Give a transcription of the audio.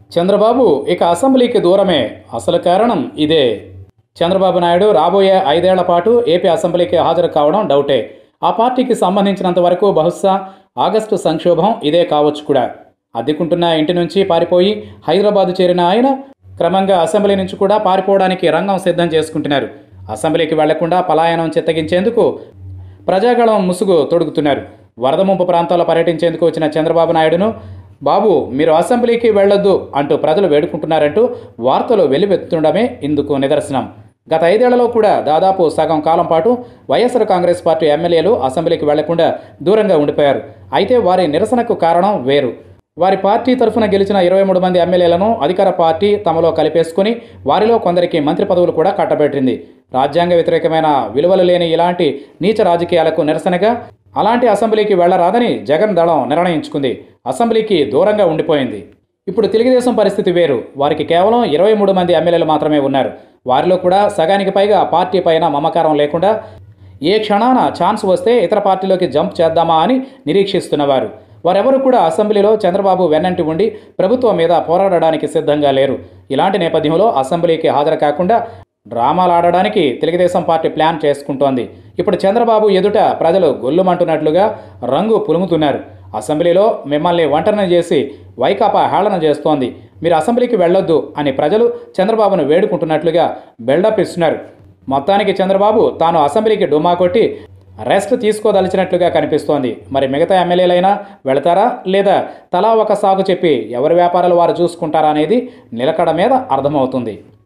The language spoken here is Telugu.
చంద్రబాబు ఇక అసెంబ్లీకి దూరమే అసలు కారణం ఇదే చంద్రబాబు నాయుడు రాబోయే ఐదేళ్ల పాటు ఏపీ అసెంబ్లీకి హాజరు కావడం డౌటే ఆ పార్టీకి సంబంధించినంత వరకు బహుశా ఆగస్టు సంక్షోభం ఇదే కావచ్చు కూడా అద్దెకుంటున్న ఇంటి నుంచి పారిపోయి హైదరాబాద్ చేరిన ఆయన క్రమంగా అసెంబ్లీ నుంచి కూడా పారిపోవడానికి రంగం సిద్ధం చేసుకుంటున్నారు అసెంబ్లీకి వెళ్లకుండా పలాయనం చిత్తగించేందుకు ప్రజాగళం ముసుగు తొడుగుతున్నారు వరద ముంపు ప్రాంతాల్లో పర్యటించేందుకు వచ్చిన చంద్రబాబు నాయుడును బాబు మీరు అసెంబ్లీకి వెళ్ళొద్దు అంటూ ప్రజలు వేడుకుంటున్నారంటూ వార్తలు వెల్లువెత్తుండమే ఇందుకు నిదర్శనం గత ఐదేళ్లలో కూడా దాదాపు సగం కాలం పాటు వైఎస్ఆర్ కాంగ్రెస్ పార్టీ ఎమ్మెల్యేలు అసెంబ్లీకి వెళ్లకుండా దూరంగా ఉండిపోయారు అయితే వారి నిరసనకు కారణం వేరు వారి పార్టీ తరఫున గెలిచిన ఇరవై మూడు మంది ఎమ్మెల్యేలను అధికార పార్టీ తమలో కలిపేసుకుని వారిలో కొందరికి మంత్రి పదవులు కూడా కట్టబెట్టింది రాజ్యాంగ వ్యతిరేకమైన విలువలు లేని ఇలాంటి నీచ రాజకీయాలకు నిరసనగా అలాంటి అసెంబ్లీకి వెళ్లరాదని జగన్ దళం నిర్ణయించుకుంది అసెంబ్లీకి దూరంగా ఉండిపోయింది ఇప్పుడు తెలుగుదేశం పరిస్థితి వేరు వారికి కేవలం ఇరవై మూడు మంది ఎమ్మెల్యేలు మాత్రమే ఉన్నారు వారిలో కూడా సగానికి పైగా పార్టీ పైన మమకారం లేకుండా ఏ క్షణాన ఛాన్స్ వస్తే ఇతర పార్టీలోకి జంప్ చేద్దామా అని నిరీక్షిస్తున్నవారు వారెవరు కూడా అసెంబ్లీలో చంద్రబాబు వెన్నంటి ఉండి ప్రభుత్వం మీద పోరాడడానికి సిద్ధంగా లేరు ఇలాంటి నేపథ్యంలో అసెంబ్లీకి హాజరు కాకుండా డ్రామాలు ఆడడానికి తెలుగుదేశం పార్టీ ప్లాన్ చేసుకుంటోంది ఇప్పుడు చంద్రబాబు ఎదుట ప్రజలు గొల్లుమంటున్నట్లుగా రంగు పులుముతున్నారు అసెంబ్లీలో మిమ్మల్ని ఒంటరిని చేసి వైకాపా హేళన చేస్తోంది మీరు అసెంబ్లీకి వెళ్ళొద్దు అని ప్రజలు చంద్రబాబును వేడుకుంటున్నట్లుగా బిల్డప్ ఇస్తున్నారు మొత్తానికి చంద్రబాబు తాను అసెంబ్లీకి డుమ్మా కొట్టి రెస్ట్ తీసుకోదలిచినట్లుగా కనిపిస్తోంది మరి మిగతా ఎమ్మెల్యేలైనా వెళతారా లేదా తలా ఒక సాగు చెప్పి ఎవరి వ్యాపారాలు వారు చూసుకుంటారా అనేది నిలకడ మీద అర్థమవుతుంది